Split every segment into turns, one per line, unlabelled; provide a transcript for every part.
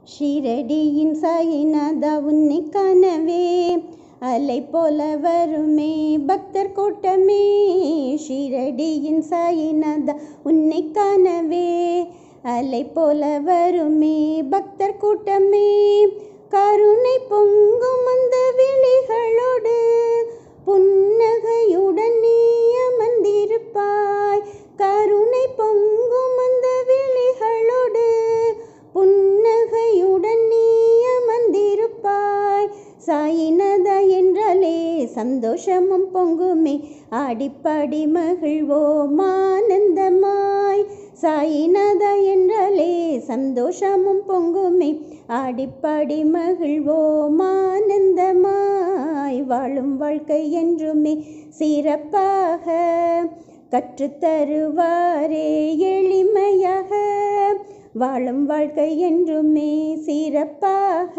ஷீரடியின் சாயிநாதா உன்னை காணவே அலை போல வருமே பக்தர் கூட்டமே ஷீரடியின் சாயிநாதா உன்னை காணவே அலை போல வருமே பக்தர் கூட்டமே கருணை பொங்கும் அந்த விழிகளோடு புன்னகையுடன் நீ அமர்ந்திருப்பாய் கருணை பொங்கும் அந்த விழிகளோடு புன்னகையுடன் நீ அமர்ந்திருப்பாய் சாயினதா என்றாலே சந்தோஷமும் பொங்குமே ஆடிப்பாடி மகிழ்வோம் ஆனந்தமாய் சாயிநாதா என்றாலே சந்தோஷமும் பொங்குமே ஆடிப்பாடி மகிழ்வோம் ஆனந்தமாய் வாழும் வாழ்க்கை என்றுமே சிறப்பாக கற்றுத்தருவாரே எளிமையாக வாழும் வாழ்க்கை என்றுமே சிறப்பாக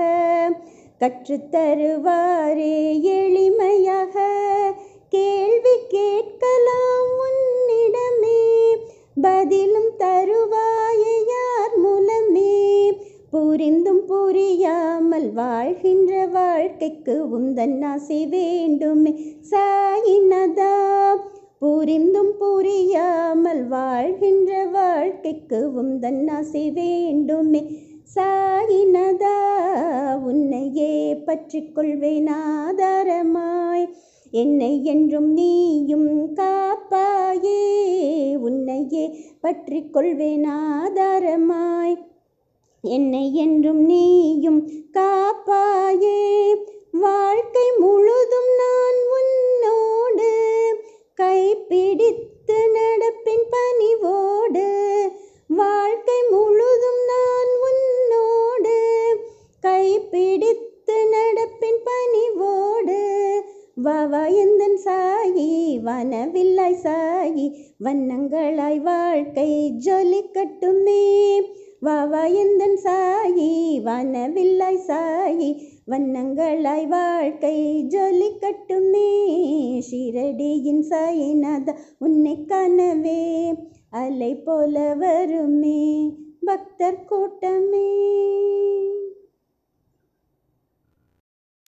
கற்றுத்தருவாரே எளிமையாக கேள்வி கேட்கலாம் உன்னிடமே பதிலும் தருவாயே யார் மூலமே புரிந்தும் புரியாமல் வாழ்கின்ற வாழ்க்கைக்கு உந்தன் ஆசை வேண்டுமே சாயினதா புரிந்தும் புரியாமல் வாழ்கின்ற வாழ்க்கைக்கு உந்தன் ஆசை வேண்டுமே சாயினதா உன்னையே பற்றிக் கொள்வேன் ஆதாரமாய் என்னை என்றும் நீயும் காப்பாயே உன்னையே பற்றிக் கொள்வேன் ஆதாரமாய் என்னை என்றும் நீயும் காப்பாயே வாழ்க்கை முழுதும் நான் உன்னோடு கைப்பிடித்து நடப்பின் பணிவோடு வாழ்க்கை முழுதும் நான் உன்னோடு கைப்பிடித்து நடப்பின் பணிவோடு வாவா எந்தன் சாயி வனவில்லாய் சாயி வண்ணங்களாய் வாழ்க்கை ஜொலிக்கட்டுமே வாவா எந்தன் சாயி வனவில்லாய் சாயி வண்ணங்களாய் வாழ்க்கை ஜொலிக்கட்டுமே ஷீரடியின் சாயிநாதா உன்னை காணவே அலை போல வருமே பக்தர் கூட்டமே